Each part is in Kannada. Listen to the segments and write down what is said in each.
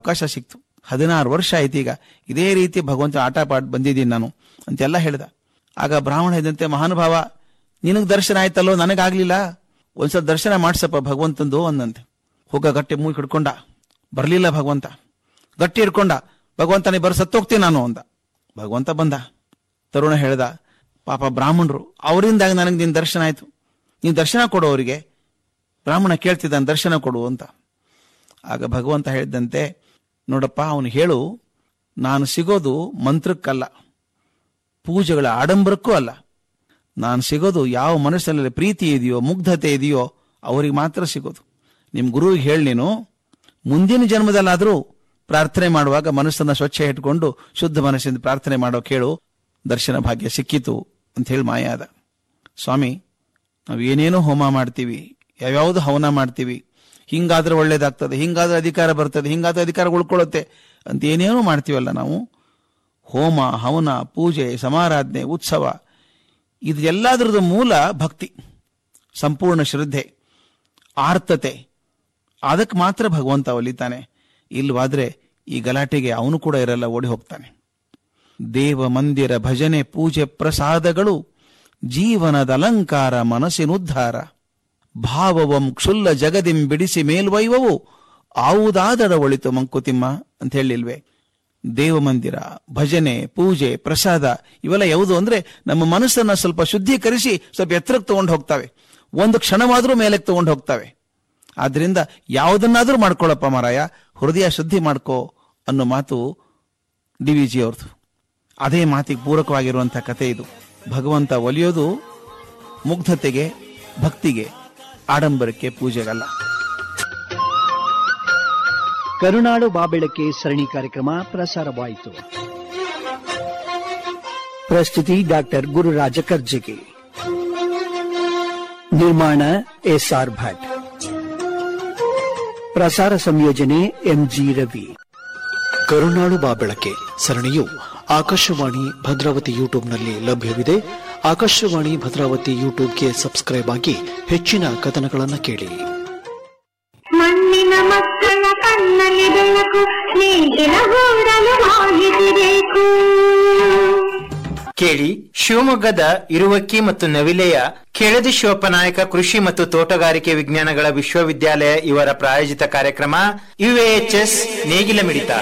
ಅವಕಾಶ ಸಿಕ್ತು ಹದಿನಾರು ವರ್ಷ ಆಯ್ತು ಈಗ ಇದೇ ರೀತಿ ಭಗವಂತ ಆಟ ಪಾಡ್ ಬಂದಿದ್ದೀನಿ ನಾನು ಅಂತೆಲ್ಲ ಹೇಳ್ದ ಆಗ ಬ್ರಾಹ್ಮಣ ಇದ್ದಂತೆ ಮಹಾನುಭಾವ ನಿನಗ್ ದರ್ಶನ ಆಯ್ತಲ್ಲೋ ನನಗಾಗ್ಲಿಲ್ಲ ಒಂದ್ಸಲ ದರ್ಶನ ಮಾಡ್ಸಪ್ಪ ಭಗವಂತಂದು ಅಂದಂತೆ ಹೋಗ ಗಟ್ಟಿ ಮೂಗಿ ಹಿಡ್ಕೊಂಡ ಬರ್ಲಿಲ್ಲ ಭಗವಂತ ಗಟ್ಟಿ ಹಿಡ್ಕೊಂಡ ಭಗವಂತ ನೀ ಬರ್ ಸತ್ತೋಗ್ತೀನಿ ನಾನು ಅಂದ ಭಗವಂತ ಬಂದ ತರುಣ ಹೇಳ್ದ ಪಾಪ ಬ್ರಾಹ್ಮಣರು ಅವರಿಂದಾಗ ನನಗೆ ನಿನ್ ದರ್ಶನ ಆಯ್ತು ನೀನ್ ದರ್ಶನ ಕೊಡು ಅವರಿಗೆ ಬ್ರಾಹ್ಮಣ ಕೇಳ್ತಿದ್ದಾನೆ ದರ್ಶನ ಕೊಡು ಅಂತ ಆಗ ಭಗವಂತ ಹೇಳಿದಂತೆ ನೋಡಪ್ಪ ಅವನು ಹೇಳು ನಾನು ಸಿಗೋದು ಮಂತ್ರಕ್ಕಲ್ಲ ಪೂಜೆಗಳ ಆಡಂಬರಕ್ಕೂ ಅಲ್ಲ ನಾನು ಸಿಗೋದು ಯಾವ ಮನಸ್ಸಿನಲ್ಲಿ ಪ್ರೀತಿ ಇದೆಯೋ ಮುಗ್ಧತೆ ಇದೆಯೋ ಅವರಿಗೆ ಮಾತ್ರ ಸಿಗೋದು ನಿಮ್ ಗುರುವಿಗೆ ಹೇಳಿ ನೀನು ಮುಂದಿನ ಜನ್ಮದಲ್ಲಾದರೂ ಪ್ರಾರ್ಥನೆ ಮಾಡುವಾಗ ಮನಸ್ಸನ್ನ ಸ್ವಚ್ಛ ಇಟ್ಕೊಂಡು ಶುದ್ಧ ಮನಸ್ಸಿಂದ ಪ್ರಾರ್ಥನೆ ಮಾಡೋ ಕೇಳು ದರ್ಶನ ಭಾಗ್ಯ ಸಿಕ್ಕಿತು ಅಂತ ಹೇಳಿ ಮಾಯ ಆದ ಸ್ವಾಮಿ ನಾವು ಏನೇನೋ ಹೋಮ ಮಾಡ್ತೀವಿ ಯಾವ್ಯಾವ್ದು ಹವನ ಮಾಡ್ತೀವಿ ಹಿಂಗಾದ್ರೆ ಒಳ್ಳೇದಾಗ್ತದೆ ಹಿಂಗಾದ್ರೆ ಅಧಿಕಾರ ಬರ್ತದೆ ಹಿಂಗಾದ್ರೆ ಅಧಿಕಾರ ಉಳ್ಕೊಳ್ಳುತ್ತೆ ಅಂತ ಏನೇನೋ ಮಾಡ್ತೀವಲ್ಲ ನಾವು ಹೋಮ ಹವನ ಪೂಜೆ ಸಮಾರಾಧನೆ ಉತ್ಸವ ಇದು ಎಲ್ಲದರದ್ದು ಮೂಲ ಭಕ್ತಿ ಸಂಪೂರ್ಣ ಶ್ರದ್ಧೆ ಆರ್ತತೆ ಅದಕ್ಕೆ ಮಾತ್ರ ಭಗವಂತ ಒಲಿತಾನೆ ಇಲ್ವಾದ್ರೆ ಈ ಗಲಾಟೆಗೆ ಅವನು ಕೂಡ ಇರಲ್ಲ ಓಡಿ ಹೋಗ್ತಾನೆ ದೇವ ಮಂದಿರ ಭಜನೆ ಪೂಜೆ ಪ್ರಸಾದಗಳು ಜೀವನದ ಅಲಂಕಾರ ಮನಸ್ಸಿನುದ್ಧಾರ ಭಾವವಂ ಕ್ಷುಲ್ಲ ಜಗದಿಂ ಬಿಡಿಸಿ ಮೇಲ್ವೈವವು ಆವುದಾದಡ ಒಳಿತು ಮಂಕುತಿಮ್ಮ ಅಂತ ಹೇಳಿಲ್ವೇ ದೇವ ಮಂದಿರ ಭಜನೆ ಪೂಜೆ ಪ್ರಸಾದ ಇವೆಲ್ಲ ಯಾವುದು ಅಂದ್ರೆ ನಮ್ಮ ಮನಸ್ಸನ್ನ ಸ್ವಲ್ಪ ಶುದ್ಧೀಕರಿಸಿ ಸ್ವಲ್ಪ ಎತ್ತರಕ್ಕೆ ತಗೊಂಡು ಹೋಗ್ತವೆ ಒಂದು ಕ್ಷಣವಾದ್ರೂ ಮೇಲಕ್ಕೆ ತಗೊಂಡು ಹೋಗ್ತವೆ ಆದ್ರಿಂದ ಯಾವುದನ್ನಾದ್ರೂ ಮಾಡ್ಕೊಳ್ಳಪ್ಪ ಮಾರಾಯ ಹೃದಯ ಶುದ್ಧಿ ಮಾಡ್ಕೋ ಅನ್ನೋ ಮಾತು ಡಿ ವಿ ಜಿ ಅವ್ರದ್ದು ಅದೇ ಮಾತಿಗೆ ಪೂರಕವಾಗಿರುವಂತಹ ಕಥೆ ಇದು ಭಗವಂತ ಒಲಿಯೋದು ಮುಗ್ಧತೆಗೆ ಭಕ್ತಿಗೆ ಆಡಂಬರಕ್ಕೆ ಪೂಜೆಗಲ್ಲ ಕರುನಾಡು ಬಾಬೆಳಕೆ ಸರಣಿ ಕಾರ್ಯಕ್ರಮ ಪ್ರಸಾರವಾಯಿತು ಪ್ರಸ್ತುತಿ ಡಾಕ್ಟರ್ ಗುರುರಾಜ ಕರ್ಜಗಿ ನಿರ್ಮಾಣ ಎಸ್ಆರ್ ಭಟ್ ಪ್ರಸಾರ ಸಂಯೋಜನೆ ಎಂಜಿ ರವಿ ಕರುನಾಡು ಬಾಬೆಳಕೆ ಸರಣಿಯು ಆಕಾಶವಾಣಿ ಭದ್ರಾವತಿ ಯೂಟ್ಯೂಬ್ನಲ್ಲಿ ಲಭ್ಯವಿದೆ ಆಕಾಶವಾಣಿ ಭದ್ರಾವತಿ ಯೂಟ್ಯೂಬ್ಗೆ ಸಬ್ಸ್ಕ್ರೈಬ್ ಆಗಿ ಹೆಚ್ಚಿನ ಕಥನಗಳನ್ನು ಕೇಳಿ ಮಣ್ಣಿನ ಮಕ್ಕಳ ಕಣ್ಣಲ್ಲಿ ಬೆಳಕು ನೇಗಿಲ ಗೂಡಲು ಮಾಹಿತಿ ಬೇಕು ಕೇಳಿ ಶಿವಮೊಗ್ಗದ ಇರುವಕ್ಕಿ ಮತ್ತು ನವಿಲೆಯ ಕೆಳದಿ ಶಿವಪ್ಪನಾಯಕ ಕೃಷಿ ಮತ್ತು ತೋಟಗಾರಿಕೆ ವಿಜ್ಞಾನಗಳ ವಿಶ್ವವಿದ್ಯಾಲಯ ಇವರ ಪ್ರಾಯೋಜಿತ ಕಾರ್ಯಕ್ರಮ ಯುಎಎಚ್ಎಸ್ ನೇಗಿಲ ಮಿಡಿತ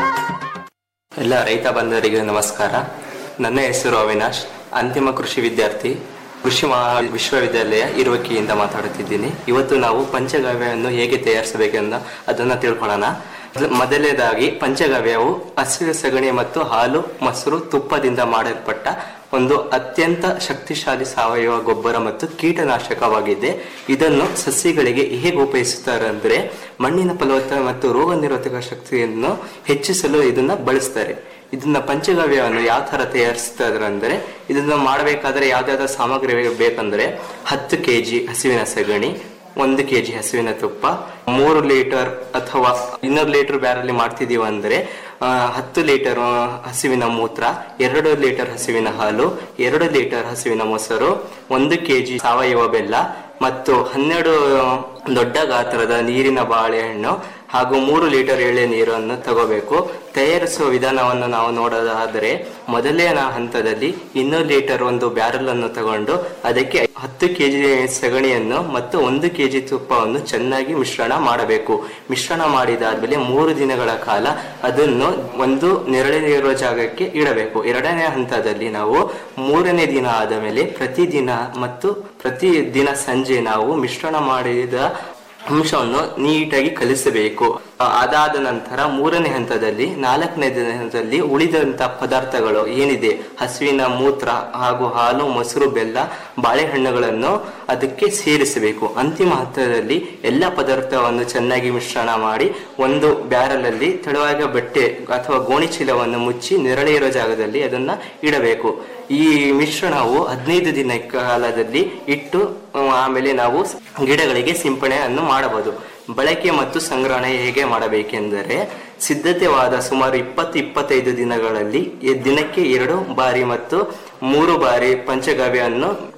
ಎಲ್ಲ ರೈತ ಬಂಧುವರಿಗೆ ನಮಸ್ಕಾರ ನನ್ನ ಹೆಸರು ಅವಿನಾಶ್ ಅಂತಿಮ ಕೃಷಿ ವಿದ್ಯಾರ್ಥಿ ಕೃಷಿ ಮಹಾ ವಿಶ್ವವಿದ್ಯಾಲಯ ಇರುವಕ್ಕಿಯಿಂದ ಮಾತಾಡುತ್ತಿದ್ದೀನಿ ಇವತ್ತು ನಾವು ಪಂಚಗವ್ಯವನ್ನು ಹೇಗೆ ತಯಾರಿಸಬೇಕೆಂದು ಅದನ್ನು ತಿಳ್ಕೊಳ್ಳೋಣ ಮೊದಲನೇದಾಗಿ ಪಂಚಗವ್ಯವು ಹಸಿರು ಸಗಣಿ ಮತ್ತು ಹಾಲು ಮೊಸರು ತುಪ್ಪದಿಂದ ಮಾಡಲ್ಪಟ್ಟ ಒಂದು ಅತ್ಯಂತ ಶಕ್ತಿಶಾಲಿ ಸಾವಯವ ಗೊಬ್ಬರ ಮತ್ತು ಕೀಟನಾಶಕವಾಗಿದೆ ಇದನ್ನು ಸಸ್ಯಗಳಿಗೆ ಹೇಗೆ ಉಪಯೋಗಿಸುತ್ತಾರೆ ಅಂದ್ರೆ ಮಣ್ಣಿನ ಫಲವತ್ತ ಮತ್ತು ರೋಗ ನಿರೋಧಕ ಶಕ್ತಿಯನ್ನು ಹೆಚ್ಚಿಸಲು ಇದನ್ನ ಬಳಸ್ತಾರೆ ಇದನ್ನ ಪಂಚಗವ್ಯವನ್ನು ಯಾವ ತರ ತಯಾರಿಸ್ತಾರೆ ಅಂದ್ರೆ ಇದನ್ನ ಮಾಡಬೇಕಾದ್ರೆ ಯಾವ್ದಾವ್ದು ಸಾಮಗ್ರಿ ಬೇಕಂದ್ರೆ ಹತ್ತು ಕೆಜಿ ಹಸುವಿನ ಸಗಣಿ ಒಂದು ಕೆಜಿ ಹಸುವಿನ ತುಪ್ಪ ಮೂರು ಲೀಟರ್ ಅಥವಾ ಇನ್ನೂರು ಲೀಟರ್ ಬ್ಯಾರಲ್ಲಿ ಮಾಡ್ತಿದೀವಿ ಅಂದ್ರೆ ಆ, ಹತ್ತು ಲೀಟರ್ ಹಸುವಿನ ಮೂತ್ರ ಎರಡು ಲೀಟರ್ ಹಸುವಿನ ಹಾಲು ಎರಡು ಲೀಟರ್ ಹಸುವಿನ ಮೊಸರು ಒಂದು ಕೆಜಿ ಸಾವಯವ ಬೆಲ್ಲ ಮತ್ತು ಹನ್ನೆರಡು ದೊಡ್ಡ ಗಾತ್ರದ ನೀರಿನ ಬಾಳೆಹಣ್ಣು ಹಾಗೂ ಮೂರು ಲೀಟರ್ ಎಳೆ ನೀರನ್ನು ತಗೋಬೇಕು ತಯಾರಿಸುವ ವಿಧಾನವನ್ನು ನಾವು ನೋಡೋದಾದರೆ ಮೊದಲನೇ ಹಂತದಲ್ಲಿ ಇನ್ನೂರು ಲೀಟರ್ ಒಂದು ಬ್ಯಾರಲ್ ಅನ್ನು ತಗೊಂಡು ಅದಕ್ಕೆ ಹತ್ತು ಕೆಜಿ ಸಗಣಿಯನ್ನು ಮತ್ತು ಒಂದು ಕೆಜಿ ತುಪ್ಪವನ್ನು ಚೆನ್ನಾಗಿ ಮಿಶ್ರಣ ಮಾಡಬೇಕು ಮಿಶ್ರಣ ಮಾಡಿದಾದ್ಮೇಲೆ ಮೂರು ದಿನಗಳ ಕಾಲ ಅದನ್ನು ಒಂದು ನೆರಳಿರುವ ಜಾಗಕ್ಕೆ ಇಡಬೇಕು ಎರಡನೇ ಹಂತದಲ್ಲಿ ನಾವು ಮೂರನೇ ದಿನ ಆದ ಮೇಲೆ ಪ್ರತಿದಿನ ಮತ್ತು ಪ್ರತಿ ದಿನ ಸಂಜೆ ನಾವು ಮಿಶ್ರಣ ಮಾಡಿದ ಅಂಶವನ್ನು ನೀಟಾಗಿ ಕಲಿಸಬೇಕು ಆ, ಅದಾದ ನಂತರ ಮೂರನೇ ಹಂತದಲ್ಲಿ ನಾಲ್ಕನೇ ದಿನದಲ್ಲಿ ಉಳಿದಂತ ಪದಾರ್ಥಗಳು ಏನಿದೆ ಹಸುವಿನ ಮೂತ್ರ ಹಾಗೂ ಹಾಲು ಮೊಸರು ಬೆಲ್ಲ ಬಾಳೆಹಣ್ಣುಗಳನ್ನು ಅದಕ್ಕೆ ಸೇರಿಸಬೇಕು ಅಂತಿಮ ಹಂತದಲ್ಲಿ ಎಲ್ಲ ಪದಾರ್ಥವನ್ನು ಚೆನ್ನಾಗಿ ಮಿಶ್ರಣ ಮಾಡಿ ಒಂದು ಬ್ಯಾರಲ್ ಅಲ್ಲಿ ತೆಳುವಾದ ಬಟ್ಟೆ ಅಥವಾ ಗೋಣಿ ಚೀಲವನ್ನು ಮುಚ್ಚಿ ನೆರಳಿರೋ ಜಾಗದಲ್ಲಿ ಅದನ್ನ ಇಡಬೇಕು ಈ ಮಿಶ್ರಣವು ಹದಿನೈದು ದಿನ ಕಾಲದಲ್ಲಿ ಇಟ್ಟು ಆ, ಆಮೇಲೆ ನಾವು ಗಿಡಗಳಿಗೆ ಸಿಂಪಡಣೆಯನ್ನು ಮಾಡಬಹುದು ಬಳಕೆ ಮತ್ತು ಸಂಗ್ರಹಣೆ ಹೇಗೆ ಮಾಡಬೇಕೆಂದರೆ ಸಿದ್ಧತೆವಾದ ಸುಮಾರು ಇಪ್ಪತ್ತು ಇಪ್ಪತ್ತೈದು ದಿನಗಳಲ್ಲಿ ಈ ದಿನಕ್ಕೆ ಎರಡು ಬಾರಿ ಮತ್ತು ಮೂರು ಬಾರಿ ಪಂಚಗವ್ಯವನ್ನು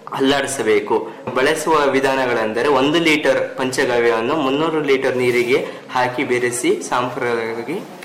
ಅಲ್ಲಾಡಿಸಬೇಕು ಬಳಸುವ ವಿಧಾನಗಳೆಂದರೆ ಒಂದು ಲೀಟರ್ ಪಂಚಗವ್ಯವನ್ನು ಮುನ್ನೂರು ಲೀಟರ್ ನೀರಿಗೆ ಹಾಕಿ ಬೆರೆಸಿ ಸಾಂಪ್ರದಾಯಿಕವಾಗಿ